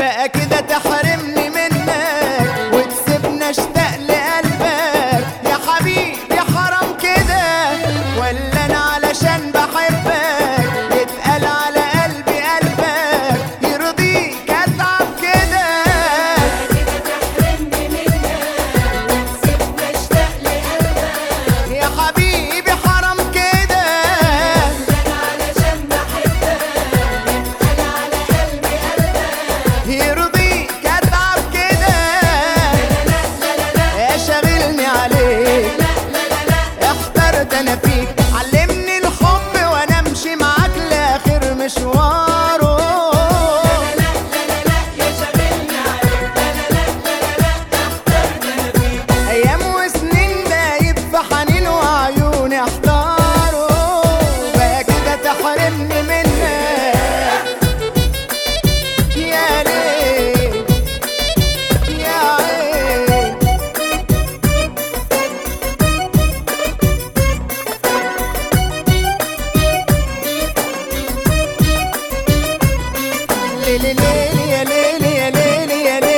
بقى كده تحرمني منك وتسيبني اشتاق لقلبك يا حبيبي حرام كده ولا انا علشان بحبك يتقال على قلبي قلبك يرضيك اتعب كده يا حبيبي حرام كده يرضيك اتعب كده يا شاغلني عليك احترت انا فيك علمني الحب وانا امشي معاك لاخر مشواره ايام وسنين دايب في حنين وعيوني احتاروا بقى كده تحرمني منك يا ليل يا عين ليلي ليلي يا ليلي يا ليلي يا